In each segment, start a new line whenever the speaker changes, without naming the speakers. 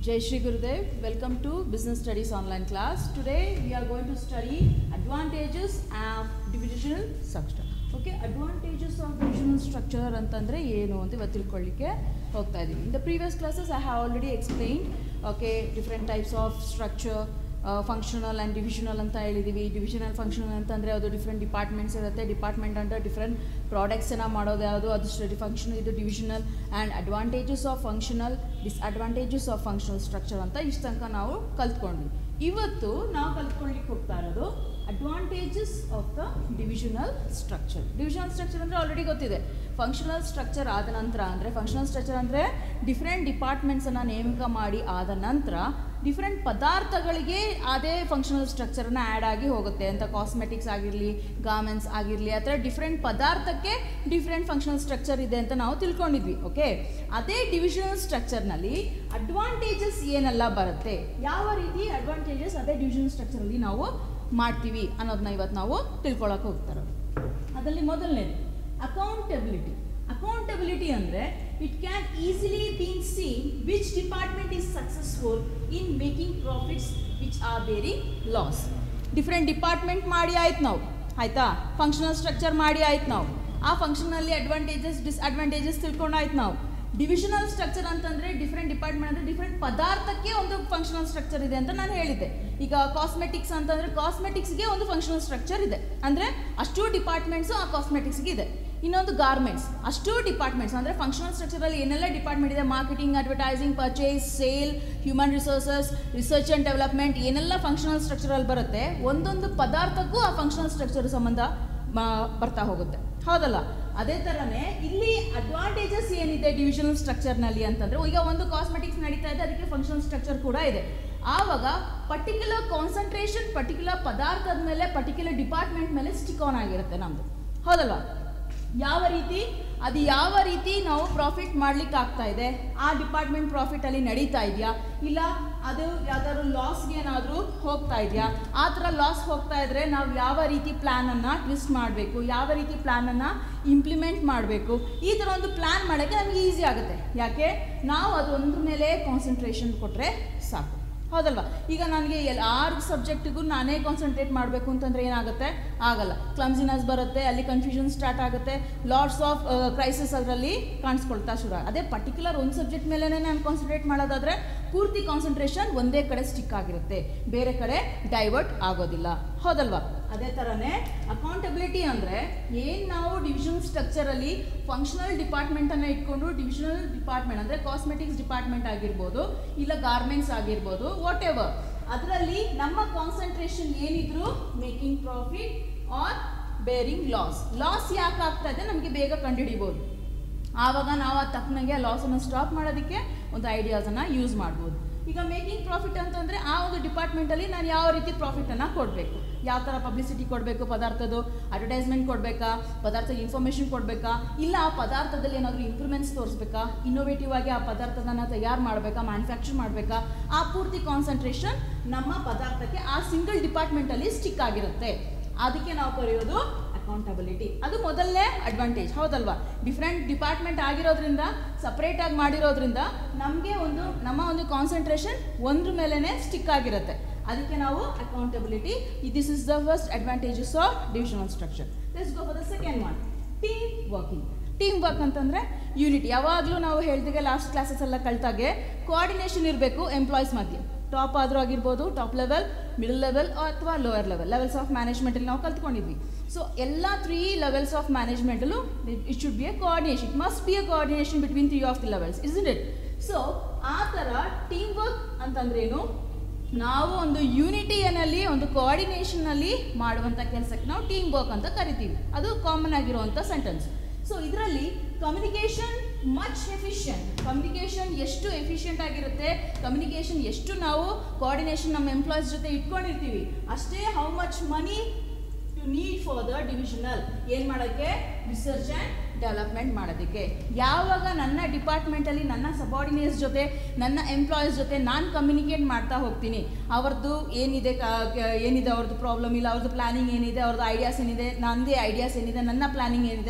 Jai Shri Gurudev, welcome to Business Studies online class. Today we are going to study advantages of divisional structure. Okay advantages of divisional structure ಅಂತಂದರೆ ಏನು ಅಂತ ಇವತ್ತು ತಿಳ್ಕೊಳ್ಳಿಕ್ಕೆ ಹೋಗ್ತಾ ಇದ್ದೀವಿ in the previous classes I have already explain okay different types of structure functional and divisional ಅಂತ ಹೇಳಿದ್ದೀವಿ divisional functional ಅಂತಂದರೆ ಅದು ಡಿಫ್ರೆಂಟ್ ಡಿಪಾರ್ಟ್ಮೆಂಟ್ಸ್ ಇರುತ್ತೆ ಡಿಪಾರ್ಟ್ಮೆಂಟ್ ಅಂಡರ್ ಡಿಫ್ರೆಂಟ್ ಪ್ರಾಡಕ್ಟ್ಸನ್ನು ಮಾಡೋದು ಯಾವುದು ಅದು ಸ್ಟಡಿ ಫಂಕ್ಷನ್ ಇದು divisional and advantages of functional disadvantages of functional structure ಅಂತ ಇಷ್ಟು ತನಕ ನಾವು ಕಲ್ತ್ಕೊಂಡ್ವಿ ಇವತ್ತು ನಾವು ಕಲ್ತ್ಕೊಳ್ಳಿಕ್ಕೆ ಹೋಗ್ತಾ ಇರೋದು advantages of the divisional structure divisional structure ಅಂದರೆ ಆಲ್ರೆಡಿ ಗೊತ್ತಿದೆ ಫಂಕ್ಷನಲ್ ಸ್ಟ್ರಕ್ಚರ್ ಆದ ನಂತರ ಅಂದರೆ ಫಂಕ್ಷನಲ್ ಸ್ಟ್ರಕ್ಚರ್ ಅಂದರೆ ಡಿಫ್ರೆಂಟ್ ಡಿಪಾರ್ಟ್ಮೆಂಟ್ಸನ್ನು ನೇಮಕ ಮಾಡಿ ಆದ ನಂತರ ಡಿಫ್ರೆಂಟ್ ಪದಾರ್ಥಗಳಿಗೆ ಅದೇ ಫಂಕ್ಷನಲ್ ಸ್ಟ್ರಕ್ಚರನ್ನ ಆ್ಯಡ್ ಆಗಿ ಹೋಗುತ್ತೆ ಅಂತ ಕಾಸ್ಮೆಟಿಕ್ಸ್ ಆಗಿರಲಿ ಗಾರ್ಮೆಂಟ್ಸ್ ಆಗಿರಲಿ ಆ ಥರ ಡಿಫ್ರೆಂಟ್ ಪದಾರ್ಥಕ್ಕೆ ಡಿಫ್ರೆಂಟ್ ಫಂಕ್ಷನಲ್ ಸ್ಟ್ರಕ್ಚರ್ ಇದೆ ಅಂತ ನಾವು ತಿಳ್ಕೊಂಡಿದ್ವಿ ಓಕೆ ಅದೇ ಡಿವಿಷನಲ್ ಸ್ಟ್ರಕ್ಚರ್ನಲ್ಲಿ ಅಡ್ವಾಂಟೇಜಸ್ ಏನೆಲ್ಲ ಬರುತ್ತೆ ಯಾವ ರೀತಿ ಅಡ್ವಾಂಟೇಜಸ್ ಅದೇ ಡಿವಿಷನಲ್ ಸ್ಟ್ರಕ್ಚರಲ್ಲಿ ನಾವು ಮಾಡ್ತೀವಿ ಅನ್ನೋದನ್ನ ಇವತ್ತು ನಾವು ತಿಳ್ಕೊಳಕ್ಕೆ ಹೋಗ್ತಾರೆ ಅದರಲ್ಲಿ ಮೊದಲನೇದು ಅಕೌಂಟಬಿಲಿಟಿ ಅಕೌಂಟಬಿಲಿಟಿ ಅಂದರೆ it can easily been seen which department is successful in making profits which are bearing loss different department ಮಾಡಿ ಆಯ್ತು ನಾವು ಆಯಿತಾ ಫಂಕ್ಷನಲ್ ಸ್ಟ್ರಕ್ಚರ್ ಮಾಡಿ ಆಯ್ತು ನಾವು ಆ ಫಂಕ್ಷನಲ್ಲಿ ಅಡ್ವಾಂಟೇಜಸ್ ಡಿಸ್ಅಡ್ವಾಂಟೇಜಸ್ ತಿಳ್ಕೊಂಡಾಯ್ತು ನಾವು ಡಿವಿಷನಲ್ ಸ್ಟ್ರಕ್ಚರ್ ಅಂತಂದರೆ ಡಿಫ್ರೆಂಟ್ ಡಿಪಾರ್ಟ್ಮೆಂಟ್ ಅಂದರೆ ಡಿಫ್ರೆಂಟ್ ಪದಾರ್ಥಕ್ಕೆ ಒಂದು ಫಂಕ್ಷನಲ್ ಸ್ಟ್ರಕ್ಚರ್ ಇದೆ ಅಂತ ನಾನು ಹೇಳಿದ್ದೆ ಈಗ ಕಾಸ್ಮೆಟಿಕ್ಸ್ ಅಂತಂದರೆ ಕಾಸ್ಮೆಟಿಕ್ಸ್ಗೆ ಒಂದು ಫಂಕ್ಷನಲ್ ಸ್ಟ್ರಕ್ಚರ್ ಇದೆ ಅಂದರೆ ಅಷ್ಟು ಡಿಪಾರ್ಟ್ಮೆಂಟ್ಸು ಆ ಕಾಸ್ಮೆಟಿಕ್ಸ್ಗೆ ಇದೆ ಇನ್ನೊಂದು ಗಾರ್ಮೆಂಟ್ಸ್ ಅಷ್ಟು ಡಿಪಾರ್ಟ್ಮೆಂಟ್ಸ್ ಅಂದರೆ ಫಂಕ್ಷನಲ್ ಸ್ಟ್ರಕ್ಚರಲ್ಲಿ ಏನೆಲ್ಲ ಡಿಪಾರ್ಟ್ಮೆಂಟ್ ಇದೆ marketing advertising purchase sale human resources research and development ಏನೆಲ್ಲ ಫಂಕ್ಷನಲ್ ಸ್ಟ್ರಕ್ಚರಲ್ಲಿ ಬರುತ್ತೆ ಒಂದೊಂದು ಪದಾರ್ಥಕ್ಕೂ ಆ ಫಂಕ್ಷನಲ್ ಸ್ಟ್ರಕ್ಚರ್ ಸಂಬಂಧ ಮ- ಬರ್ತಾ ಹೋಗುತ್ತೆ ಹೌದಲ್ಲ ಅದೇ ಥರನೇ ಇಲ್ಲಿ ಅಡ್ವಾಂಟೇಜಸ್ ಏನಿದೆ ಡಿವಿಷನಲ್ ಸ್ಟ್ರಕ್ಚರ್ನಲ್ಲಿ ಅಂತಂದರೆ ಈಗ ಒಂದು ಕಾಸ್ಮೆಟಿಕ್ಸ್ ನಡೀತಾ ಇದೆ ಅದಕ್ಕೆ ಫಂಕ್ಷನಲ್ ಸ್ಟ್ರಕ್ಚರ್ ಕೂಡ ಇದೆ ಆವಾಗ ಪರ್ಟಿಕ್ಯುಲರ್ ಕಾನ್ಸಂಟ್ರೇಷನ್ ಪರ್ಟಿಕ್ಯುಲರ್ ಪದಾರ್ಥದ ಮೇಲೆ ಪರ್ಟಿಕ್ಯುಲರ್ ಡಿಪಾರ್ಟ್ಮೆಂಟ್ ಮೇಲೆ ಸ್ಟಿಕ್ ಆನ್ ಆಗಿರುತ್ತೆ ನಮ್ಮದು ಹೌದಲ್ವಾ ಯಾವ ರೀತಿ ಅದು ಯಾವ ರೀತಿ ನಾವು ಪ್ರಾಫಿಟ್ ಮಾಡ್ಲಿಕ್ಕೆ ಆಗ್ತಾ ಇದೆ ಆ ಡಿಪಾರ್ಟ್ಮೆಂಟ್ ಪ್ರಾಫಿಟಲ್ಲಿ ನಡೀತಾ ಇದೆಯಾ ಇಲ್ಲ ಅದು ಯಾವ್ದಾದ್ರು ಲಾಸ್ಗೆ ಏನಾದರೂ ಹೋಗ್ತಾ ಇದೆಯಾ ಆ ಥರ ಲಾಸ್ ಹೋಗ್ತಾ ಇದ್ರೆ ನಾವು ಯಾವ ರೀತಿ ಪ್ಲ್ಯಾನನ್ನು ಟ್ವಿಸ್ಟ್ ಮಾಡಬೇಕು ಯಾವ ರೀತಿ ಪ್ಲ್ಯಾನನ್ನು ಇಂಪ್ಲಿಮೆಂಟ್ ಮಾಡಬೇಕು ಈ ಥರ ಒಂದು ಪ್ಲ್ಯಾನ್ ಮಾಡೋಕ್ಕೆ ನಮಗೆ ಈಸಿ ಆಗುತ್ತೆ ಯಾಕೆ ನಾವು ಅದೊಂದ್ರ ಮೇಲೆ ಕಾನ್ಸಂಟ್ರೇಷನ್ ಕೊಟ್ಟರೆ ಸಾಕು ಹೌದಲ್ವಾ ಈಗ ನನಗೆ ಎಲ್ ಆರು ಸಬ್ಜೆಕ್ಟಿಗೂ ನಾನೇ ಕಾನ್ಸಂಟ್ರೇಟ್ ಮಾಡಬೇಕು ಅಂತಂದರೆ ಏನಾಗುತ್ತೆ ಆಗಲ್ಲ ಕ್ಲಮ್ಸಿನೆಸ್ ಬರುತ್ತೆ ಅಲ್ಲಿ ಕನ್ಫ್ಯೂಷನ್ ಸ್ಟಾರ್ಟ್ ಆಗುತ್ತೆ ಲಾಟ್ಸ್ ಆಫ್ ಕ್ರೈಸಿಸ್ ಅದರಲ್ಲಿ ಕಾಣಿಸ್ಕೊಳ್ತಾ ಶುರು ಆಗ- ಅದೇ ಪರ್ಟಿಕ್ಯುಲರ್ ಒಂದು ಸಬ್ಜೆಕ್ಟ್ ಮೇಲೇ ನಾನು ಕಾನ್ಸಂಟ್ರೇಟ್ ಮಾಡೋದಾದರೆ ಪೂರ್ತಿ ಕಾನ್ಸಂಟ್ರೇಷನ್ ಒಂದೇ ಕಡೆ ಸ್ಟಿಕ್ ಆಗಿರುತ್ತೆ ಬೇರೆ ಕಡೆ ಡೈವರ್ಟ್ ಆಗೋದಿಲ್ಲ ಹೌದಲ್ವಾ ಅದೇ ಥರನೇ ಅಕೌಂಟಬಿಲಿಟಿ ಅಂದರೆ ಏನು ನಾವು ಡಿವಿಷನ್ ಸ್ಟ್ರಕ್ಚರಲ್ಲಿ ಫಂಕ್ಷನಲ್ ಡಿಪಾರ್ಟ್ಮೆಂಟನ್ನು ಇಟ್ಕೊಂಡು ಡಿವಿಷನಲ್ ಡಿಪಾರ್ಟ್ಮೆಂಟ್ ಅಂದರೆ ಕಾಸ್ಮೆಟಿಕ್ಸ್ ಡಿಪಾರ್ಟ್ಮೆಂಟ್ ಆಗಿರ್ಬೋದು ಇಲ್ಲ ಗಾರ್ಮೆಂಟ್ಸ್ ಆಗಿರ್ಬೋದು ವಾಟ್ ಎವರ್ ಅದರಲ್ಲಿ ನಮ್ಮ ಕಾನ್ಸಂಟ್ರೇಷನ್ ಏನಿದ್ರು making profit or bearing loss loss ಯಾಕೆ ಆಗ್ತಾ ಇದೆ ನಮಗೆ ಬೇಗ ಕಂಡುಹಿಡಿಬೋದು ಆವಾಗ ನಾವು ಅದು ತಕ್ಕನಾಗೆ ಲಾಸನ್ನು ಸ್ಟಾಪ್ ಮಾಡೋದಕ್ಕೆ ಒಂದು ಐಡಿಯಾಸನ್ನು ಯೂಸ್ ಮಾಡ್ಬೋದು ಈಗ ಮೇಕಿಂಗ್ ಪ್ರಾಫಿಟ್ ಅಂತಂದರೆ ಆ ಒಂದು ಡಿಪಾರ್ಟ್ಮೆಂಟಲ್ಲಿ ನಾನು ಯಾವ ರೀತಿ ಪ್ರಾಫಿಟನ್ನು ಕೊಡಬೇಕು ಯಾವ ಥರ ಪಬ್ಲಿಸಿಟಿ ಕೊಡಬೇಕು ಪದಾರ್ಥದ್ದು ಅಡ್ವರ್ಟೈಸ್ಮೆಂಟ್ ಕೊಡಬೇಕಾ ಪದಾರ್ಥದ ಇನ್ಫಾರ್ಮೇಷನ್ ಕೊಡಬೇಕಾ ಇಲ್ಲ ಆ ಪದಾರ್ಥದಲ್ಲಿ ಏನಾದರೂ ಇಂಪ್ರೂವ್ಮೆಂಟ್ಸ್ ತೋರಿಸ್ಬೇಕಾ ಇನ್ನೋವೇಟಿವ್ ಆಗಿ ಆ ಪದಾರ್ಥದನ್ನು ತಯಾರು ಮಾಡಬೇಕಾ ಮ್ಯಾನುಫ್ಯಾಕ್ಚರ್ ಮಾಡಬೇಕಾ ಆ ಪೂರ್ತಿ ಕಾನ್ಸಂಟ್ರೇಷನ್ ನಮ್ಮ ಪದಾರ್ಥಕ್ಕೆ ಆ ಸಿಂಗಲ್ ಡಿಪಾರ್ಟ್ಮೆಂಟಲ್ಲಿ ಸ್ಟಿಕ್ ಆಗಿರುತ್ತೆ ಅದಕ್ಕೆ ನಾವು ಕರೆಯೋದು ಅಕೌಂಟಬಿಲಿಟಿ ಅದು ಮೊದಲನೇ ಅಡ್ವಾಂಟೇಜ್ ಹೌದಲ್ವಾ ಡಿಫ್ರೆಂಟ್ ಡಿಪಾರ್ಟ್ಮೆಂಟ್ ಆಗಿರೋದ್ರಿಂದ ಸಪ್ರೇಟಾಗಿ ಮಾಡಿರೋದ್ರಿಂದ ನಮಗೆ ಒಂದು ನಮ್ಮ ಒಂದು ಕಾನ್ಸಂಟ್ರೇಷನ್ ಒಂದ್ರ ಮೇಲೇ ಸ್ಟಿಕ್ ಆಗಿರುತ್ತೆ ಅದಕ್ಕೆ ನಾವು accountability this is the first advantages of divisional structure let's go for the second one team working team work ಅಂತಂದರೆ ಯೂನಿಟ್ ಯಾವಾಗಲೂ ನಾವು ಹೇಳ್ದಾಗೆ ಲಾಸ್ಟ್ ಕ್ಲಾಸಸ್ ಎಲ್ಲ ಕಲ್ತಾಗೆ ಕೋಆರ್ಡಿನೇಷನ್ ಇರಬೇಕು ಎಂಪ್ಲಾಯೀಸ್ ಮಧ್ಯೆ ಟಾಪ್ ಆದರೂ ಆಗಿರ್ಬೋದು ಟಾಪ್ ಲೆವೆಲ್ ಮಿಡಲ್ ಲೆವೆಲ್ ಅಥವಾ ಲೋಯರ್ ಲೆವೆಲ್ ಲೆವೆಲ್ಸ್ ಆಫ್ ಮ್ಯಾನೇಜ್ಮೆಂಟಲ್ಲಿ ನಾವು ಕಲ್ತ್ಕೊಂಡಿದ್ವಿ ಸೊ ಎಲ್ಲ ತ್ರೀ ಲೆವೆಲ್ಸ್ ಆಫ್ ಮ್ಯಾನೇಜ್ಮೆಂಟಲ್ಲೂ it should be a coordination it must be a coordination between three of the levels is it so ಆ ಥರ ಟೀಮ್ ವರ್ಕ್ ಅಂತಂದ್ರೇನು ನಾವು ಒಂದು ಯೂನಿಟಿಯಲ್ಲಿ ಒಂದು ಕೋಆರ್ಡಿನೇಷನಲ್ಲಿ ಮಾಡುವಂಥ ಕೆಲಸಕ್ಕೆ ನಾವು ಟೀಮ್ ವರ್ಕ್ ಅಂತ ಕರಿತೀವಿ ಅದು ಕಾಮನ್ ಆಗಿರುವಂಥ ಸೆಂಟೆನ್ಸ್ ಸೊ ಇದರಲ್ಲಿ ಕಮ್ಯುನಿಕೇಷನ್ ಮಚ್ ಎಫಿಷಿಯಂಟ್ ಕಮ್ಯುನಿಕೇಷನ್ ಎಷ್ಟು ಎಫಿಷಿಯಂಟ್ ಆಗಿರುತ್ತೆ ಕಮ್ಯುನಿಕೇಷನ್ ಎಷ್ಟು ನಾವು ಕೋಆರ್ಡಿನೇಷನ್ ನಮ್ಮ ಎಂಪ್ಲಾಯೀಸ್ ಜೊತೆ ಇಟ್ಕೊಂಡಿರ್ತೀವಿ ಅಷ್ಟೇ how much money to need for the divisional ಏನು ಮಾಡೋಕ್ಕೆ ರಿಸರ್ಚ್ ಆ್ಯಂಡ್ ಡೆವಲಪ್ಮೆಂಟ್ ಮಾಡೋದಕ್ಕೆ ಯಾವಾಗ ನನ್ನ ಡಿಪಾರ್ಟ್ಮೆಂಟಲ್ಲಿ ನನ್ನ ಸಬಾರ್ಡಿನೇಟ್ಸ್ ಜೊತೆ ನನ್ನ ಎಂಪ್ಲಾಯೀಸ್ ಜೊತೆ ನಾನು ಕಮ್ಯುನಿಕೇಟ್ ಮಾಡ್ತಾ ಹೋಗ್ತೀನಿ ಅವ್ರದ್ದು ಏನಿದೆ ಕ- ಕ- ಏನಿದೆ ಅವ್ರದ್ದು ಪ್ರಾಬ್ಲಮ್ ಇಲ್ಲ ಅವ್ರದ್ದು ಪ್ಲಾನಿಂಗ್ ಏನಿದೆ ಅವ್ರದ್ದು ಐಡಿಯಾಸ್ ಏನಿದೆ ನನ್ನದೇ ಐಡಿಯಾಸ್ ಏನಿದೆ ನನ್ನ ಪ್ಲಾನಿಂಗ್ ಏನಿದೆ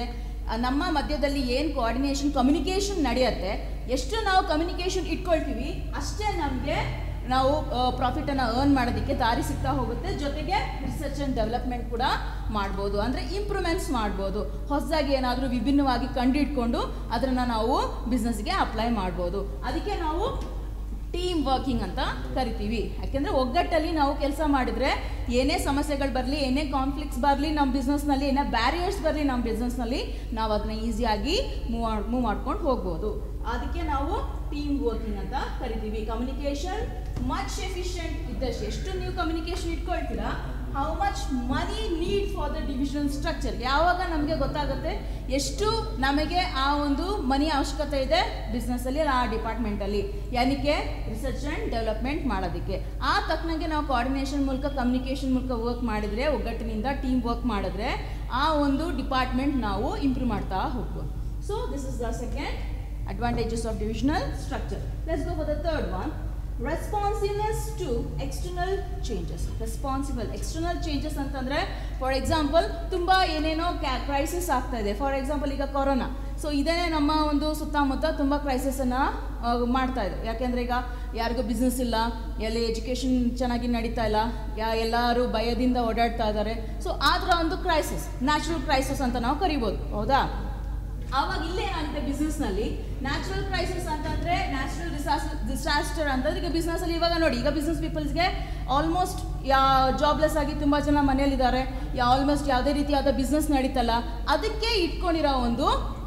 ಆ, ನಮ್ಮ ಮಧ್ಯದಲ್ಲಿ ಏನು ಕೋಆರ್ಡಿನೇಷನ್ ಕಮ್ಯುನಿಕೇಷನ್ ನಡೆಯುತ್ತೆ ಎಷ್ಟು ನಾವು ಕಮ್ಯುನಿಕೇಷನ್ ಇಟ್ಕೊಳ್ತೀವಿ ಅಷ್ಟೇ ನಮಗೆ ನಾವು ಪ್ರಾಫಿಟನ್ನು ಅರ್ನ್ ಮಾಡೋದಕ್ಕೆ ದಾರಿ ಸಿಗ್ತಾ ಹೋಗುತ್ತೆ ಜೊತೆಗೆ ರಿಸರ್ಚ್ ಆ್ಯಂಡ್ ಡೆವಲಪ್ಮೆಂಟ್ ಕೂಡ ಮಾಡ್ಬೋದು ಅಂದರೆ ಇಂಪ್ರೂವ್ಮೆಂಟ್ಸ್ ಮಾಡ್ಬೋದು ಹೊಸದಾಗಿ ಏನಾದರೂ ವಿಭಿನ್ನವಾಗಿ ಕಂಡುಹಿಡ್ಕೊಂಡು ಅದನ್ನು ನಾವು ಬಿಸ್ನೆಸ್ಗೆ ಅಪ್ಲೈ ಮಾಡ್ಬೋದು ಅದಕ್ಕೆ ನಾವು ಟೀಮ್ ವರ್ಕಿಂಗ್ ಅಂತ ಕರಿತೀವಿ ಯಾಕೆಂದರೆ ಒಗ್ಗಟ್ಟಲ್ಲಿ ನಾವು ಕೆಲಸ ಮಾಡಿದರೆ ಏನೇ ಸಮಸ್ಯೆಗಳು ಬರಲಿ ಏನೇ ಕಾನ್ಫ್ಲಿಕ್ಟ್ಸ್ ಬರಲಿ ನಮ್ಮ ಬಿಸ್ನೆಸ್ನಲ್ಲಿ ಏನೇ ಬ್ಯಾರಿಯರ್ಸ್ ಬರಲಿ ನಮ್ಮ ಬಿಸ್ನೆಸ್ನಲ್ಲಿ ನಾವು ಅದನ್ನ ಈಸಿಯಾಗಿ ಮೂವ್ ಮೂವ್ ಮಾಡ್ಕೊಂಡು ಹೋಗ್ಬೋದು ಅದಕ್ಕೆ ನಾವು ಟೀಮ್ ವರ್ಕಿಂಗ್ ಅಂತ ಕರಿತೀವಿ ಕಮ್ಯುನಿಕೇಷನ್ ಮಚ್ ಎಫಿಷಿಯಂಟ್ ಇದ್ದಷ್ಟು ಎಷ್ಟು ನೀವು ಕಮ್ಯುನಿಕೇಷನ್ ಇಟ್ಕೊಳ್ತೀರಾ how much money need for the divisional structure ಯಾವಾಗ ನಮಗೆ ಗೊತ್ತಾಗುತ್ತೆ ಎಷ್ಟು ನಮಗೆ ಆ ಒಂದು ಮನಿ ಅವಶ್ಯಕತೆ ಇದೆ ಬಿಸ್ನೆಸ್ಸಲ್ಲಿ ಆ ಡಿಪಾರ್ಟ್ಮೆಂಟಲ್ಲಿ ಏನಕ್ಕೆ ರಿಸರ್ಚ್ ಆ್ಯಂಡ್ ಡೆವಲಪ್ಮೆಂಟ್ ಮಾಡೋದಕ್ಕೆ ಆ ತಕ್ಕನಾಗೆ ನಾವು ಕೋಆರ್ಡಿನೇಷನ್ ಮೂಲಕ ಕಮ್ಯುನಿಕೇಷನ್ ಮೂಲಕ ವರ್ಕ್ ಮಾಡಿದರೆ ಒಗ್ಗಟ್ಟಿನಿಂದ ಟೀಮ್ ವರ್ಕ್ ಮಾಡಿದ್ರೆ ಆ ಒಂದು ಡಿಪಾರ್ಟ್ಮೆಂಟ್ ನಾವು ಇಂಪ್ರೂವ್ ಮಾಡ್ತಾ ಹೋಗ್ಬೋದು so this is the second advantages of divisional structure. Let's go for the third one. Responsiveness to external changes. Responsible. External changes ಅಂತಂದರೆ ಫಾರ್ ಎಕ್ಸಾಂಪಲ್ ತುಂಬ ಏನೇನೋ ಕ್ಯಾ ಕ್ರೈಸಿಸ್ ಆಗ್ತಾ ಇದೆ ಫಾರ್ ಎಕ್ಸಾಂಪಲ್ ಈಗ ಕೊರೋನಾ ಸೊ ಇದೇ ನಮ್ಮ ಒಂದು ಸುತ್ತಮುತ್ತ ತುಂಬ ಕ್ರೈಸಿಸನ್ನು ಮಾಡ್ತಾ ಇದೆ ಯಾಕೆಂದರೆ ಈಗ ಯಾರಿಗೂ ಬಿಸ್ನೆಸ್ ಇಲ್ಲ ಎಲ್ಲಿ ಎಜುಕೇಷನ್ ಚೆನ್ನಾಗಿ ನಡೀತಾ ಇಲ್ಲ ಯಾ ಎಲ್ಲರೂ ಭಯದಿಂದ ಓಡಾಡ್ತಾ ಇದ್ದಾರೆ ಸೊ ಆ ಥರ ಒಂದು ಕ್ರೈಸಿಸ್ ನ್ಯಾಚುರಲ್ ಕ್ರೈಸಿಸ್ ಅಂತ ನಾವು ಕರಿಬೋದು ಹೌದಾ ಆವಾಗ ಇಲ್ಲೇನಾಗುತ್ತೆ ಬಿಸ್ನೆಸ್ನಲ್ಲಿ ನ್ಯಾಚುರಲ್ ಕ್ರೈಸಿಸ್ ಅಂತಂದ್ರೆ ನ್ಯಾಚುರಲ್ ಡಿಸಾಸ್ಟರ್ ಡಿಸಾಸ್ಟರ್ ಅಂತಂದ್ರೆ ಈಗ ಬಿಸ್ನೆಸ್ಸಲ್ಲಿ ಇವಾಗ ನೋಡಿ ಈಗ ಬಿಸ್ನೆಸ್ ಪೀಪಲ್ಸ್ಗೆ ಆಲ್ಮೋಸ್ಟ್ ಯಾ ಜಾಬ್ಲೆಸ್ ಆಗಿ ತುಂಬ ಜನ ಮನೇಲಿದ್ದಾರೆ ಯಾ ಆಲ್ಮೋಸ್ಟ್ ಯಾವುದೇ ರೀತಿಯಾದ ಬಿಸ್ನೆಸ್ ನಡೀತಲ್ಲ ಅದಕ್ಕೆ ಇಟ್ಕೊಂಡಿರೋ ಒಂದು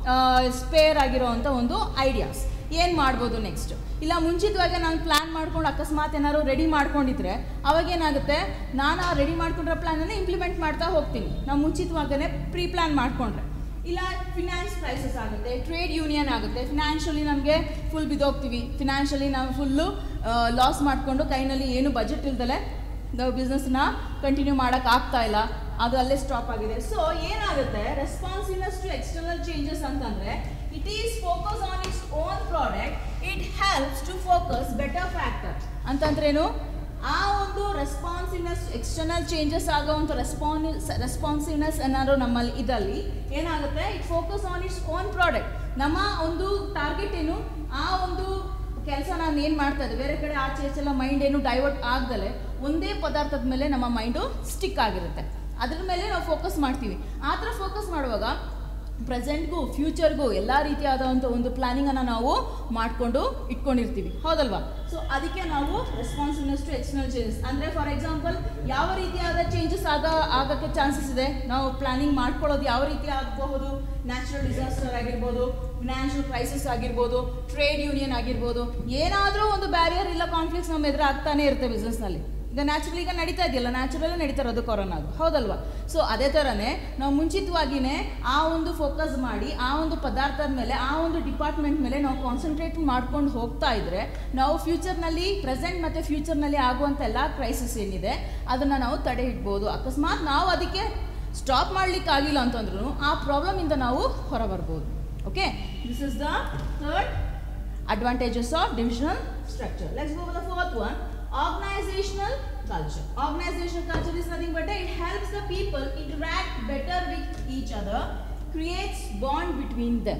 ಸ್ಪೇರ್ ಆಗಿರೋ ಅಂಥ ಒಂದು ಐಡಿಯಾಸ್ ಏನು ಮಾಡ್ಬೋದು ನೆಕ್ಸ್ಟ್ ಇಲ್ಲ ಮುಂಚಿತವಾಗಿ ನಾನು ಪ್ಲ್ಯಾನ್ ಮಾಡ್ಕೊಂಡು ಅಕಸ್ಮಾತ್ ಏನಾದ್ರು ರೆಡಿ ಮಾಡ್ಕೊಂಡಿದ್ರೆ ಅವಾಗ ಏನಾಗುತ್ತೆ ನಾನು ಆ ರೆಡಿ ಮಾಡ್ಕೊಂಡಿರೋ ಪ್ಲ್ಯಾನನ್ನು ಇಂಪ್ಲಿಮೆಂಟ್ ಮಾಡ್ತಾ ಹೋಗ್ತೀನಿ ನಾವು ಮುಂಚಿತವಾಗೇ ಪ್ರೀ ಪ್ಲ್ಯಾನ್ ಮಾಡಿಕೊಂಡ್ರೆ ಇಲ್ಲ ಫಿನಾನ್ಸ್ ಕ್ರೈಸಿಸ್ ಆಗುತ್ತೆ ಟ್ರೇಡ್ ಯೂನಿಯನ್ ಆಗುತ್ತೆ ಫಿನಾನ್ಷಿಯಲಿ ನಮಗೆ ಫುಲ್ ಬಿದ್ದೋಗ್ತೀವಿ ಫಿನಾನ್ಷಿಯಲಿ ನಾವು ಫುಲ್ಲು ಲಾಸ್ ಮಾಡಿಕೊಂಡು ಕೈನಲ್ಲಿ ಏನು ಬಜೆಟ್ ಇಲ್ದಲೆ ನಾವು ಬಿಸ್ನೆಸ್ನ ಕಂಟಿನ್ಯೂ ಮಾಡೋಕ್ಕೆ ಆಗ್ತಾ ಇಲ್ಲ ಅದು ಅಲ್ಲೇ ಸ್ಟಾಪ್ ಆಗಿದೆ ಸೊ ಏನಾಗುತ್ತೆ ರೆಸ್ಪಾನ್ಸಿವ್ನೆಸ್ ಟು ಎಕ್ಸ್ಟರ್ನಲ್ ಚೇಂಜಸ್ ಅಂತಂದರೆ it is focus on its own product it helps to focus better factor ಅಂತಂದ್ರೇನು ಆ ಒಂದು ರೆಸ್ಪಾನ್ಸಿವ್ನೆಸ್ ಎಕ್ಸ್ಟರ್ನಲ್ ಚೇಂಜಸ್ ಆಗೋವಂಥ ರೆಸ್ಪಾನ್ಸ್ ರೆಸ್ಪಾನ್ಸಿವ್ನೆಸ್ ಏನಾದ್ರು ನಮ್ಮಲ್ಲಿ ಇದಲ್ಲಿ ಏನಾಗುತ್ತೆ it focus on its own product ನಮ್ಮ ಒಂದು ಟಾರ್ಗೆಟ್ ಏನು ಆ ಒಂದು ಕೆಲಸ ನಾನು ಏನು ಮಾಡ್ತಾ ಇದ್ದೆ ಬೇರೆ ಕಡೆ ಆಚೆ ಈಚೆ ಎಲ್ಲ ಮೈಂಡ್ ಏನು ಡೈವರ್ಟ್ ಆಗ್ದಲೆ ಒಂದೇ ಪದಾರ್ಥದ ಮೇಲೆ ನಮ್ಮ ಮೈಂಡು ಸ್ಟಿಕ್ ಆಗಿರುತ್ತೆ ಅದ್ರ ಮೇಲೆ ನಾವು ಫೋಕಸ್ ಮಾಡ್ತೀವಿ ಆ ಥರ ಫೋಕಸ್ ಮಾಡುವಾಗ ಪ್ರೆಸೆಂಟ್ಗೂ ಫ್ಯೂಚರ್ಗೂ ಎಲ್ಲ ರೀತಿಯಾದಂಥ ಒಂದು ಪ್ಲಾನಿಂಗನ್ನು ನಾವು ಮಾಡಿಕೊಂಡು ಇಟ್ಕೊಂಡಿರ್ತೀವಿ ಹೌದಲ್ವಾ ಸೊ ಅದಕ್ಕೆ ನಾವು ರೆಸ್ಪಾನ್ಸಿವ್ನೆಸ್ ಟು ಎಕ್ಸ್ಟರ್ನಲ್ ಚೇಂಜಸ್ ಅಂದರೆ ಫಾರ್ ಎಕ್ಸಾಂಪಲ್ ಯಾವ ರೀತಿಯಾದ ಚೇಂಜಸ್ ಆಗ ಆಗೋಕ್ಕೆ ಚಾನ್ಸಸ್ ಇದೆ ನಾವು ಪ್ಲಾನಿಂಗ್ ಮಾಡ್ಕೊಳ್ಳೋದು ಯಾವ ರೀತಿ ಆಗಬಹುದು ನ್ಯಾಚುರಲ್ ಡಿಸಾಸ್ಟರ್ ಆಗಿರ್ಬೋದು ಫಿನಾನ್ಷಿಯಲ್ ಕ್ರೈಸಿಸ್ ಆಗಿರ್ಬೋದು ಟ್ರೇಡ್ ಯೂನಿಯನ್ ಆಗಿರ್ಬೋದು ಏನಾದರೂ ಒಂದು ಬ್ಯಾರಿಯರ್ ಇಲ್ಲ ಕಾನ್ಫ್ಲಿಕ್ಟ್ಸ್ ನಮ್ಮ ಎದುರು ಆಗ್ತಾನೆ ಇರುತ್ತೆ ಬಿಸ್ನೆಸ್ನಲ್ಲಿ ಈಗ ನ್ಯಾಚುರಲ್ ಈಗ ನಡೀತಾ ಇದೆಯಲ್ಲ ನ್ಯಾಚುರಲ್ಲೇ ನಡೀತಾ ಇರೋದು ಕೊರೋನಾದು ಹೌದಲ್ವಾ ಸೊ ಅದೇ ಥರನೇ ನಾವು ಮುಂಚಿತವಾಗಿಯೇ ಆ ಒಂದು ಫೋಕಸ್ ಮಾಡಿ ಆ ಒಂದು ಪದಾರ್ಥದ ಮೇಲೆ ಆ ಒಂದು ಡಿಪಾರ್ಟ್ಮೆಂಟ್ ಮೇಲೆ ನಾವು ಕಾನ್ಸಂಟ್ರೇಟ್ ಮಾಡ್ಕೊಂಡು ಹೋಗ್ತಾ ಇದ್ರೆ ನಾವು ಫ್ಯೂಚರ್ನಲ್ಲಿ ಪ್ರೆಸೆಂಟ್ ಮತ್ತು ಫ್ಯೂಚರ್ನಲ್ಲಿ ಆಗುವಂಥ ಎಲ್ಲ ಕ್ರೈಸಿಸ್ ಏನಿದೆ ಅದನ್ನು ನಾವು ತಡೆ ಹಿಡ್ಬೋದು ಅಕಸ್ಮಾತ್ ನಾವು ಅದಕ್ಕೆ ಸ್ಟಾಪ್ ಮಾಡ್ಲಿಕ್ಕೆ ಆಗಿಲ್ಲ ಅಂತಂದ್ರೂ ಆ ಪ್ರಾಬ್ಲಮಿಂದ ನಾವು ಹೊರಬರ್ಬೋದು okay this is the third advantages of divisional structure. Let's go for the fourth one. Organizational culture. Organizational culture is nothing but it helps the people interact better with each other, creates bond between them.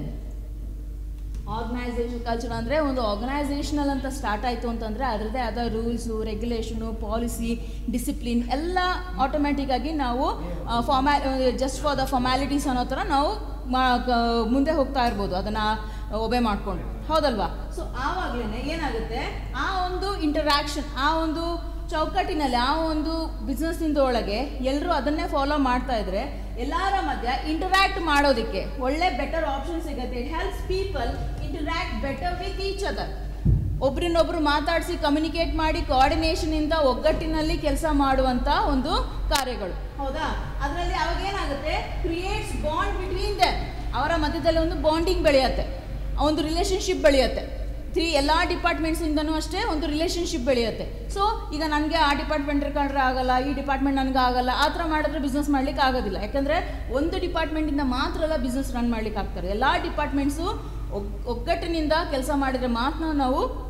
Organisation culture ಅಂದರೆ ಒಂದು organisational ಅಂತ start ಆಯಿತು ಅಂತಂದರೆ ಅದರದ್ದೇ ಆದ rules regulation policy discipline ಎಲ್ಲ ಆಟೋಮ್ಯಾಟಿಕ್ಕಾಗಿ ನಾವು ಫಾರ್ಮ್ಯಾ ಜಸ್ಟ್ ಫಾರ್ ದ ಫಾರ್ಮ್ಯಾಲಿಟೀಸ್ ಅನ್ನೋ ಥರ ನಾವು ಮಾ ಕ- ಮುಂದೆ ಹೋಗ್ತಾ ಇರ್ಬೋದು ಅದನ್ನು ಒಬೆ ಮಾಡಿಕೊಂಡು ಹೌದಲ್ವಾ ಸೊ ಆವಾಗಲೇ ಏನಾಗುತ್ತೆ ಆ ಒಂದು ಇಂಟರಾಕ್ಷನ್ ಆ ಒಂದು ಚೌಕಟ್ಟಿನಲ್ಲಿ ಆ ಒಂದು ಬಿಸ್ನೆಸ್ನಿಂದ ಒಳಗೆ ಎಲ್ಲರೂ ಅದನ್ನೇ ಫಾಲೋ ಮಾಡ್ತಾ ಇದ್ರೆ ಎಲ್ಲರ ಮಧ್ಯ ಇಂಟರಾಕ್ಟ್ ಮಾಡೋದಕ್ಕೆ ಒಳ್ಳೆ ಬೆಟರ್ ಆಪ್ಷನ್ ಸಿಗುತ್ತೆ it helps people interact better with each other ಒಬ್ರನ್ನೊಬ್ರು ಮಾತಾಡಿಸಿ ಕಮ್ಯುನಿಕೇಟ್ ಮಾಡಿ coordination ಇಂದ ಒಗ್ಗಟ್ಟಿನಲ್ಲಿ ಕೆಲಸ ಮಾಡುವಂಥ ಒಂದು ಕಾರ್ಯಗಳು ಹೌದಾ ಅದರಲ್ಲಿ ಅವಾಗ ಏನಾಗುತ್ತೆ ಕ್ರಿಯೇಟ್ಸ್ ಬಾಂಡ್ ಬಿಟ್ವೀನ್ ದೆಮ್ ಅವರ ಮಧ್ಯದಲ್ಲಿ ಒಂದು ಬಾಂಡಿಂಗ್ ಬೆಳೆಯುತ್ತೆ ಒಂದು ರಿಲೇಶನ್ಶಿಪ್ ಬೆಳೆಯುತ್ತೆ ತ್ರೀ ಎಲ್ಲ ಡಿಪಾರ್ಟ್ಮೆಂಟ್ಸಿಂದನೂ ಅಷ್ಟೇ ಒಂದು ರಿಲೇಶನ್ಶಿಪ್ ಬೆಳೆಯುತ್ತೆ ಸೊ ಈಗ ನನಗೆ ಆ ಡಿಪಾರ್ಟ್ಮೆಂಟ್ ಕಂಡ್ರೆ ಆಗಲ್ಲ ಈ ಡಿಪಾರ್ಟ್ಮೆಂಟ್ ನನಗೆ ಆಗಲ್ಲ ಆ ಥರ ಮಾಡಿದ್ರೆ ಬಿಸ್ನೆಸ್ ಮಾಡ್ಲಿಕ್ಕೆ ಆಗೋದಿಲ್ಲ ಯಾಕಂದರೆ ಒಂದು ಡಿಪಾರ್ಟ್ಮೆಂಟಿಂದ ಮಾತ್ರ ಎಲ್ಲ ಬಿಸ್ನೆಸ್ ರನ್ ಮಾಡ್ಲಿಕ್ಕೆ ಆಗ್ತಾರೆ ಎಲ್ಲ ಡಿಪಾರ್ಟ್ಮೆಂಟ್ಸು ಒಗ್ ಒಗ್ಗಟ್ಟಿನಿಂದ ಕೆಲಸ ಮಾಡಿದರೆ ಮಾತ್ರ ನಾವು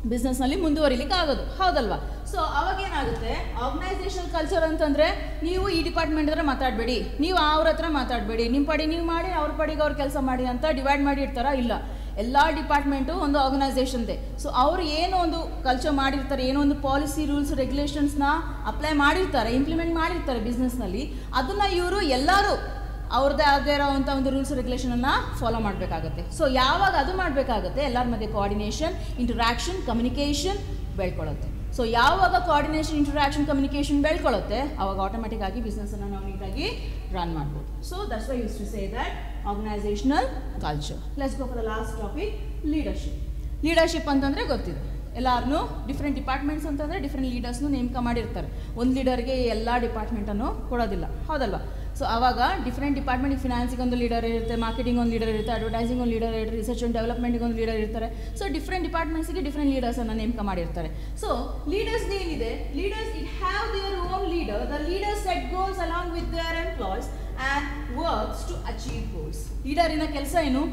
ಬಿಸ್ನೆಸ್ನಲ್ಲಿ ಮುಂದುವರಿಲಿಕ್ಕೆ ಆಗೋದು ಹೌದಲ್ವಾ ಸೊ ಅವಾಗ ಏನಾಗುತ್ತೆ ಆರ್ಗನೈಸೇಷನ್ ಕಲ್ಚರ್ ಅಂತಂದರೆ ನೀವು ಈ ಡಿಪಾರ್ಟ್ಮೆಂಟ್ ಹತ್ರ ಮಾತಾಡಬೇಡಿ ನೀವು ಅವ್ರ ಹತ್ರ ಮಾತಾಡಬೇಡಿ ನಿಮ್ಮ ಪಡಿ ನೀವು ಮಾಡಿ ಅವ್ರ ಪಡಿಗೆ ಅವ್ರ ಕೆಲಸ ಮಾಡಿ ಅಂತ ಡಿವೈಡ್ ಮಾಡಿ ಇಡ್ತಾರಾ ಇಲ್ಲ ಎಲ್ಲ ಡಿಪಾರ್ಟ್ಮೆಂಟು ಒಂದು ಆರ್ಗನೈಸೇಷನ್ದೆ ಸೊ ಅವ್ರು ಏನೋ ಒಂದು ಕಲ್ಚರ್ ಮಾಡಿರ್ತಾರೆ ಏನೋ ಒಂದು ಪಾಲಿಸಿ ರೂಲ್ಸ್ ರೆಗ್ಯುಲೇಷನ್ಸ್ನ ಅಪ್ಲೈ ಮಾಡಿರ್ತಾರೆ ಇಂಪ್ಲಿಮೆಂಟ್ ಮಾಡಿರ್ತಾರೆ ಬಿಸ್ನೆಸ್ನಲ್ಲಿ ಅದನ್ನು ಇವರು ಎಲ್ಲರೂ ಅವ್ರದ್ದೇ ಆಗದೇ ಇರೋವಂಥ ಒಂದು ರೂಲ್ಸ್ ರೆಗ್ಯುಲೇಷನನ್ನು ಫಾಲೋ ಮಾಡಬೇಕಾಗುತ್ತೆ ಸೊ ಯಾವಾಗ ಅದು ಮಾಡಬೇಕಾಗುತ್ತೆ ಎಲ್ಲರ ಮಧ್ಯೆ ಕೋಆರ್ಡಿನೇಷನ್ ಇಂಟರಾಕ್ಷನ್ ಕಮ್ಯುನಿಕೇಷನ್ ಬೆಳ್ಕೊಳ್ಳುತ್ತೆ ಸೊ ಯಾವಾಗ ಕೋಆರ್ಡಿನೇಷನ್ ಇಂಟರಾಕ್ಷನ್ ಕಮ್ಯುನಿಕೇಷನ್ ಬೆಳ್ಕೊಳ್ಳುತ್ತೆ ಅವಾಗ ಆಟೋಮೆಟಿಕ್ ಆಗಿ ಬಿಸ್ನೆಸ್ಸನ್ನು ನಾವು ನೀಟಾಗಿ ರನ್ ಮಾಡ್ಬೋದು so that's why use to say that organisational culture let's go for the last topic leadership leadership ಅಂತಂದರೆ ಗೊತ್ತಿದೆ ಎಲ್ಲಾರನ್ನೂ ಡಿಫ್ರೆಂಟ್ ಡಿಪಾರ್ಟ್ಮೆಂಟ್ಸ್ ಅಂತಂದರೆ ಡಿಫ್ರೆಂಟ್ ಲೀಡರ್ಸ್ನು ನೇಮಕ ಮಾಡಿರ್ತಾರೆ ಒಂದು ಲೀಡರ್ಗೆ ಎಲ್ಲ ಡಿಪಾರ್ಟ್ಮೆಂಟನ್ನು ಕೊಡೋದಿಲ್ಲ ಹೌದಲ್ವಾ ಸೊ ಆವಾಗ ಡಿಫ್ರೆಂಟ್ ಡಿಪಾರ್ಟ್ಮೆಂಟಿಗೆ ಫಿನಾನ್ಸಿಗೆ ಒಂದು ಲೀಡರ್ ಇರುತ್ತೆ ಮಾರ್ಕೆಟಿಂಗ್ ಒಂದು ಲೀಡರ್ ಇರುತ್ತೆ ಅಡ್ವರ್ಟೈಸಿಂಗ್ ಒಂದು ಲೀಡರ್ ಇರುತ್ತೆ ರಿಸರ್ಚ್ ಆ್ಯಂಡ್ ಡೆವಲಪ್ಮೆಂಟಿಗೆ ಒಂದು ಲೀಡರ್ ಇರ್ತಾರೆ ಸೊ ಡಿಫ್ರೆಂಟ್ ಡಿಪಾರ್ಟ್ಮೆಂಟ್ಸ್ಗೆ ಡಿಫ್ರೆಂಟ್ ಲೀಡರ್ಸನ್ನು ನೇಮಕ ಮಾಡಿರ್ತಾರೆ ಸೊ ಲೀಡರ್ಸ್ ಏನಿದೆ leaders it have their own leader the leaders set goals along with their employees and works to achieve goals ಲೀಡರಿನ ಕೆಲಸ ಏನು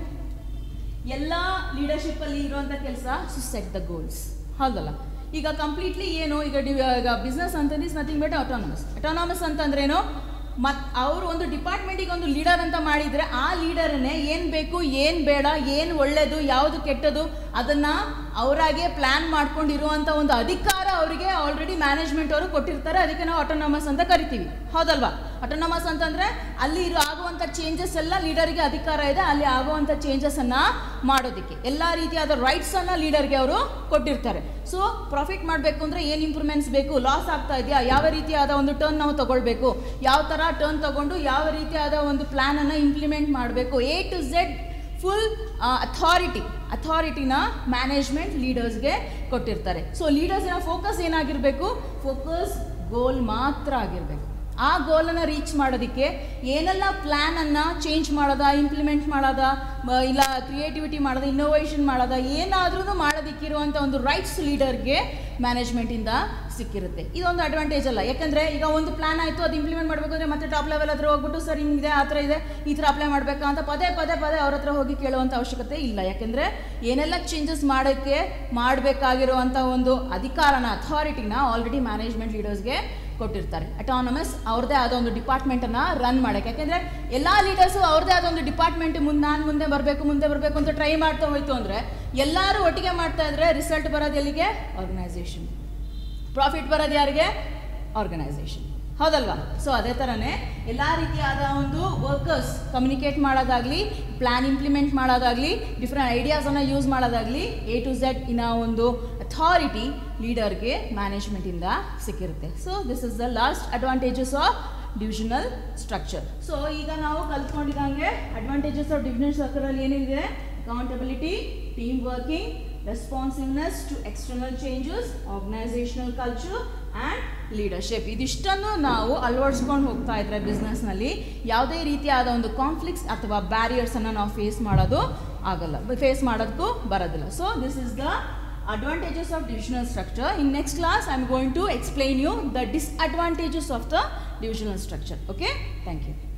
ಎಲ್ಲ ಲೀಡರ್ಶಿಪ್ಪಲ್ಲಿ ಇರುವಂಥ ಕೆಲಸ ಟು ಸೆಟ್ ದ ಗೋಲ್ಸ್ ಹೌದಲ್ಲ ಈಗ ಕಂಪ್ಲೀಟ್ಲಿ ಏನು ಈಗ ಡಿ ಈಗ ಬಿಸ್ನೆಸ್ ಅಂತಂದ್ರೆ is nothing but autonomous autonomous ಅಂತಂದ್ರೇನು ಮತ್ತು ಅವರು ಒಂದು ಡಿಪಾರ್ಟ್ಮೆಂಟಿಗೆ ಒಂದು ಲೀಡರ್ ಅಂತ ಮಾಡಿದರೆ ಆ ಲೀಡರನ್ನೇ ಏನು ಬೇಕು ಏನು ಬೇಡ ಏನು ಒಳ್ಳೆಯದು ಯಾವುದು ಕೆಟ್ಟದು ಅದನ್ನು ಅವರಾಗೆ ಪ್ಲ್ಯಾನ್ ಮಾಡ್ಕೊಂಡಿರುವಂಥ ಒಂದು ಅಧಿಕಾರ ಅವರಿಗೆ ಆಲ್ರೆಡಿ ಮ್ಯಾನೇಜ್ಮೆಂಟ್ ಅವರು ಕೊಟ್ಟಿರ್ತಾರೆ ಅದಕ್ಕೆ ನಾವು ಆಟೋನಮಸ್ ಅಂತ ಕರಿತೀವಿ ಹೌದಲ್ವಾ ಆಟೋನಮಸ್ ಅಂತಂದರೆ ಅಲ್ಲಿ ಇರೋ ಆಗುವಂಥ ಚೇಂಜಸ್ ಎಲ್ಲ ಲೀಡರ್ಗೆ ಅಧಿಕಾರ ಇದೆ ಅಲ್ಲಿ ಆಗುವಂಥ ಚೇಂಜಸನ್ನು ಮಾಡೋದಕ್ಕೆ ಎಲ್ಲ ರೀತಿಯಾದ ರೈಟ್ಸನ್ನು ಲೀಡರ್ಗೆ ಅವರು ಕೊಟ್ಟಿರ್ತಾರೆ ಸೊ ಪ್ರಾಫಿಟ್ ಮಾಡಬೇಕು ಅಂದರೆ ಏನು ಇಂಪ್ರೂವ್ಮೆಂಟ್ಸ್ ಬೇಕು ಲಾಸ್ ಆಗ್ತಾ ಇದೆಯಾ ಯಾವ ರೀತಿಯಾದ ಒಂದು ಟರ್ನ್ ನಾವು ತಗೊಳ್ಬೇಕು ಯಾವ ಥರ ಟರ್ನ್ ತಗೊಂಡು ಯಾವ ರೀತಿಯಾದ ಒಂದು ಪ್ಲ್ಯಾನನ್ನು ಇಂಪ್ಲಿಮೆಂಟ್ ಮಾಡಬೇಕು A to Z full authority ಅಥಾರಿಟಿನ ಮ್ಯಾನೇಜ್ಮೆಂಟ್ ಲೀಡರ್ಸ್ಗೆ ಕೊಟ್ಟಿರ್ತಾರೆ ಸೊ ಲೀಡರ್ಸಿನ ಫೋಕಸ್ ಏನಾಗಿರಬೇಕು ಫೋಕಸ್ ಗೋಲ್ ಮಾತ್ರ ಆಗಿರಬೇಕು ಆ ಗೋಲನ್ನು ರೀಚ್ ಮಾಡೋದಕ್ಕೆ ಏನೆಲ್ಲ ಪ್ಲ್ಯಾನನ್ನು ಚೇಂಜ್ ಮಾಡೋದ ಇಂಪ್ಲಿಮೆಂಟ್ ಮಾಡೋದ ಮ- ಇಲ್ಲ ಕ್ರಿಯೇಟಿವಿಟಿ ಮಾಡೋದ ಇನ್ನೋವೇಷನ್ ಮಾಡೋದ ಏನಾದ್ರೂ ಮಾಡೋದಕ್ಕಿರುವಂಥ ಒಂದು ರೈಟ್ಸ್ ಲೀಡರ್ಗೆ ಮ್ಯಾನೇಜ್ಮೆಂಟಿಂದ ಸಿಕ್ಕಿರುತ್ತೆ ಇದೊಂದು ಅಡ್ವಾಂಟೇಜ್ ಅಲ್ಲ ಯಾಕಂದರೆ ಈಗ ಒಂದು ಪ್ಲಾನ್ ಆಯಿತು ಅದು ಇಂಪ್ಲಿಮೆಂಟ್ ಮಾಡಬೇಕು ಅಂದರೆ ಮತ್ತೆ ಟಾಪ್ ಲೆವೆಲ್ ಹತ್ರ ಹೋಗ್ಬಿಟ್ಟು ಸರ್ ಹಿಂಗಿದೆ ಆ ಥರ ಇದೆ ಈ ಥರ ಅಪ್ಲೈ ಮಾಡಬೇಕಾ ಅಂತ ಪದೇ ಪದೇ ಪದೇ ಅವ್ರ ಹತ್ರ ಹೋಗಿ ಕೇಳುವಂಥ ಅವಶ್ಯಕತೆ ಇಲ್ಲ ಯಾಕೆಂದರೆ ಏನೆಲ್ಲ ಚೇಂಜಸ್ ಮಾಡೋಕ್ಕೆ ಮಾಡಬೇಕಾಗಿರುವಂಥ ಒಂದು ಅಧಿಕಾರನ ಅಥಾರಿಟಿನ ಆಲ್ರೆಡಿ ಮ್ಯಾನೇಜ್ಮೆಂಟ್ ಲೀಡರ್ಸ್ಗೆ ಕೊಟ್ಟಿರ್ತಾರೆ ಅಟಾನಮಸ್ ಅವ್ರದ್ದೇ ಆದ ಒಂದು ಡಿಪಾರ್ಟ್ಮೆಂಟನ್ನು ರನ್ ಮಾಡೋಕ್ಕೆ ಯಾಕೆಂದರೆ ಎಲ್ಲ ಲೀಡರ್ಸು ಅವ್ರದ್ದೇ ಆದ ಒಂದು ಡಿಪಾರ್ಟ್ಮೆಂಟ್ ಮುಂದೆ ನಾನು ಮುಂದೆ ಬರಬೇಕು ಮುಂದೆ ಬರಬೇಕು ಅಂತ ಟ್ರೈ ಮಾಡ್ತಾ ಹೋಯ್ತು ಅಂದರೆ ಎಲ್ಲರೂ ಒಟ್ಟಿಗೆ ಮಾಡ್ತಾ ಇದ್ರೆ ರಿಸಲ್ಟ್ ಬರೋದು ಎಲ್ಲಿಗೆ ಆರ್ಗನೈಸೇಷನ್ ಪ್ರಾಫಿಟ್ ಬರೋದು ಯಾರಿಗೆ ಆರ್ಗನೈಸೇಷನ್ ಹೌದಲ್ವಾ ಸೊ ಅದೇ ಥರನೇ ಎಲ್ಲ ರೀತಿಯಾದ ಒಂದು ವರ್ಕರ್ಸ್ ಕಮ್ಯುನಿಕೇಟ್ ಮಾಡೋದಾಗಲಿ ಪ್ಲ್ಯಾನ್ ಇಂಪ್ಲಿಮೆಂಟ್ ಮಾಡೋದಾಗಲಿ ಡಿಫ್ರೆಂಟ್ ಐಡಿಯಾಸನ್ನು ಯೂಸ್ ಮಾಡೋದಾಗಲಿ ಎ ಟು ಝೆಡ್ ಇನ್ನ ಒಂದು ಅಥಾರಿಟಿ ಲೀಡರ್ಗೆ ಮ್ಯಾನೇಜ್ಮೆಂಟಿಂದ ಸಿಕ್ಕಿರುತ್ತೆ so this is the last advantages of divisional structure so ಈಗ ನಾವು ಕಲ್ತ್ಕೊಂಡಿದ್ದಂಗೆ ಅಡ್ವಾಂಟೇಜಸ್ ಆಫ್ ಡಿವಿಷನಲ್ ಸ್ಟ್ರಕ್ಚರಲ್ಲಿ ಏನಿದೆ accountability team working responsiveness to external changes organisational culture and leadership ಇದಿಷ್ಟನ್ನು ನಾವು ಅಳವಡಿಸ್ಕೊಂಡು ಹೋಗ್ತಾ ಇದ್ರೆ ಬಿಸ್ನೆಸ್ನಲ್ಲಿ ಯಾವುದೇ ರೀತಿಯಾದ ಒಂದು ಕಾನ್ಫ್ಲಿಕ್ಟ್ಸ್ ಅಥವಾ ಬ್ಯಾರಿಯರ್ಸನ್ನು ನಾವು ಫೇಸ್ ಮಾಡೋದು ಆಗಲ್ಲ ಫೇಸ್ ಮಾಡೋದಕ್ಕೂ ಬರೋದಿಲ್ಲ so this is the advantages of divisional structure. In next class, I am going to explain you the disadvantages of the divisional structure. Okay? Thank you.